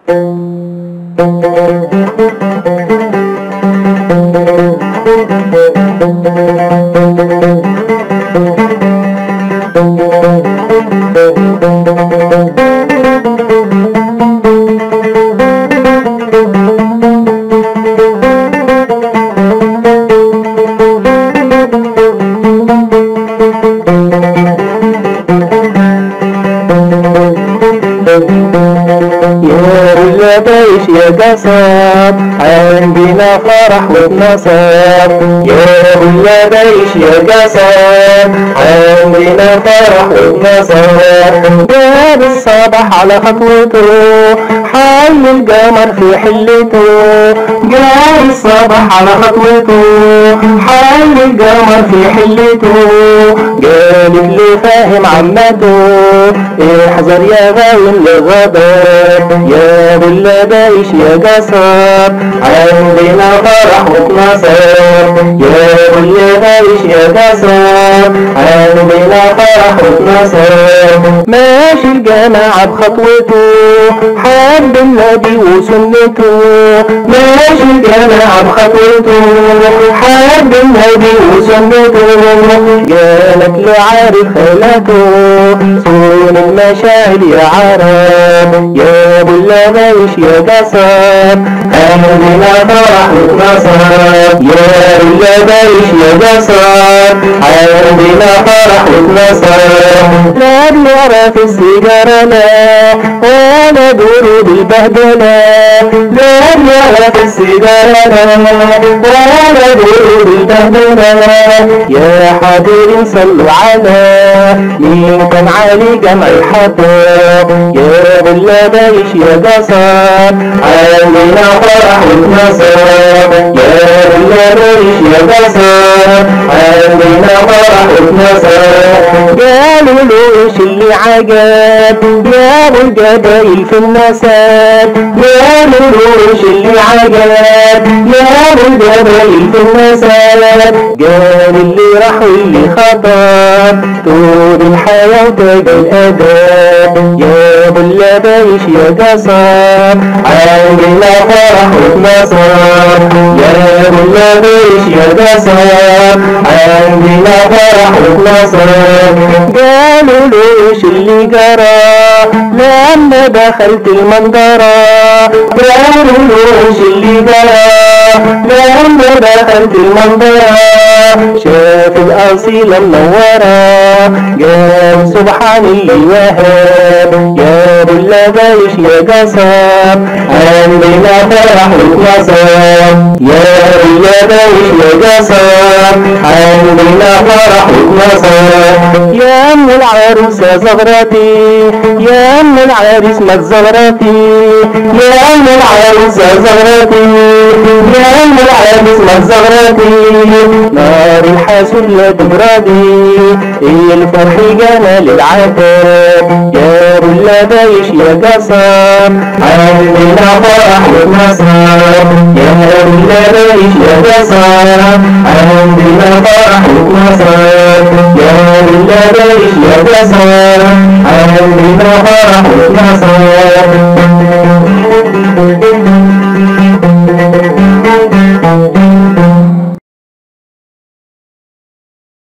يا ولاديش يا قصب عندنا فرح واتنصب يا ولاديش يا قصب عندنا فرح واتنصب جاب الصباح على خطوته حل القمر في حلته جاب الصباح على خطوته حل القمر في حلته قال اللي فاهم عمته احذر يا غاوي الغضب يا ابو اللبايش يا قصب عندنا فرح واتنصر يا ابو اللبايش يا قصب عندنا فرح واتنصر ماشي الجماعة بخطوته حب النبي وسنته ماشي الجماعة بخطوته حب النبي وسنته جالك لعارف خيلته صون المشاعر يا عرب يا ابو اللبايش يا قصب عندنا فرح واتنصر يا ابو اللبايش يا قصب عندنا فرح واتنصر لا بنعرف السيجارة لا ولا برود البهدلة لا بنعرف السيجارة لا ولا برود البهدلة يا حاضرين صلوا على مين كان علي جمع الحطب يا ابو اللبايش يا قصب عندنا فرح واتنصر يا ابو اللبايش يا قصب عندنا فرح واتنصر قالوا له ايش اللي عجب يا ابو الجبايل في النسب قالوا له ايش اللي عجب يا ابو الجبايل في النسب قال اللي راح واللي خطب طول الحياة وتاج الأدب يا ابو اللبايش يا قصب عندنا فرح واتنصر يا ابو اللبايش يا قصب عندنا فرح واتنصر قالوا له ايش اللي جرى لما دخلت المنظرة قالوا له ايش اللي جرى لما دخلت المنظرة شاف الأصيلة منورة قال سبحان اللي وهب يا ابو اللبايش يا قصب عندنا فرح واتنصر يا ابو اللبايش يا قصب عندنا فرح واتنصر يا ام العروسة زغرتي يا ام العريس ما تزغرتي يا ام العروسة زغرتي يا ام العريس ما تزغرتي نار الحاسد لا تبردي إيه الفرح جانا للعتاب يا ابو اللبايش يا قصب عندنا فرح واتنصر يا ابو اللبايش يا قصب عندنا فرح واتنصر يا ابو اللبايش يا قصب عندنا فرح واتنصر